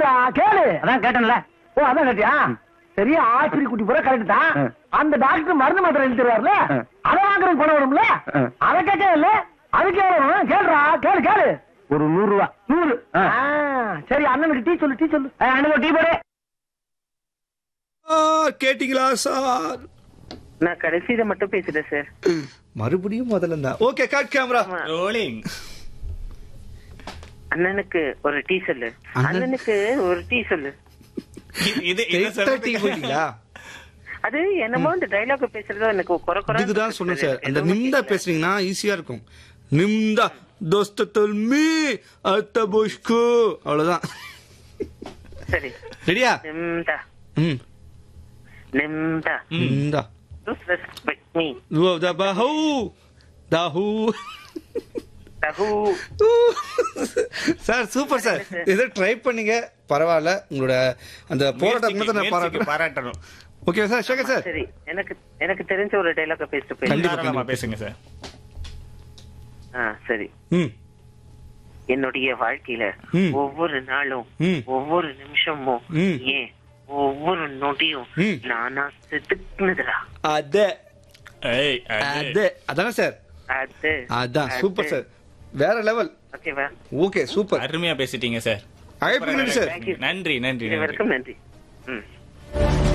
கேளுடா கேளு அதான் கேட்டேன்ல ஓ அதான் கேட்டியா சரி ஆஸ்பத்திரி குட்டி பூரா கரெக்ட் தான் ஆ. அந்த டாக்டர் மருந்து மாத்திரை எழுதி தருவார்ல ஆ. அதை வாங்குறதுக்கு பணம் வரும்ல ஆ. அதை கேட்க இல்ல அதுக்கு எவ்வளவு கேளுடா கேளு கேளு ஒரு நூறு ரூபா நூறு ஆ. ஆ, சரி அண்ணனுக்கு டீ சொல்லு டீ சொல்லு அண்ணன் டீ போடு ஆ, கேட்டீங்களா சார் நான் கடைசியில மட்டும் பேசுறேன் சார் மறுபடியும் முதல்ல தான் ஓகே கட் கேமரா ரோலிங் அண்ணனுக்கு ஒரு டீ சொல்லு அண்ணன்? அண்ணனுக்கு ஒரு டீ சொல்லு இது டீ போயிட்டீங்களா அது என்னமோ இந்த டைலாக் பேசுறதோ எனக்கு குறை குறை இதுதான் சொன்னேன் சார் அந்த நிம்தா பேசுறீங்கன்னா ஈஸியா இருக்கும் நிம்தா தோஸ்த தொல்மி அத்த புஷ்கு அவ்வளவுதான் சரி ரெடியா நிம்தா ம் நிம்தா நிம்தா ரெஸ்பெக்ட் மீ ஓ தபஹு தாஹு தகு சார் சூப்பர் சார் இதை ட்ரை பண்ணீங்க பரவாயில்ல உங்களோட அந்த போராட்டத்தை நான் பாராட்டுறேன் பாராட்டணும் ஓகே சார் சேகர் சார் சரி எனக்கு எனக்கு தெரிஞ்ச ஒரு டைலாக பேசிட்டு போய் கண்டிப்பா, தாராளமா பேசுங்க சார் ஆ சரி ம் என்னுடைய வாழ்க்கையில ம். ஒவ்வொரு நாளும் ம். ஒவ்வொரு நிமிஷமும் ம். ஏன் ஒவ்வொரு நொடியும் ம். நானா செதுக்குனதுடா அத ஏய் அது அது அதானே சார் அது அதான் சூப்பர் சார் வேற லெவல் ஓகேவா ஓகே சூப்பர் அருமையா பேசிட்டீங்க சார் அழைப்பு நன்றி சார் Thank you. நன்றி நன்றி இது நன்றி வரைக்கும் நன்றி ம்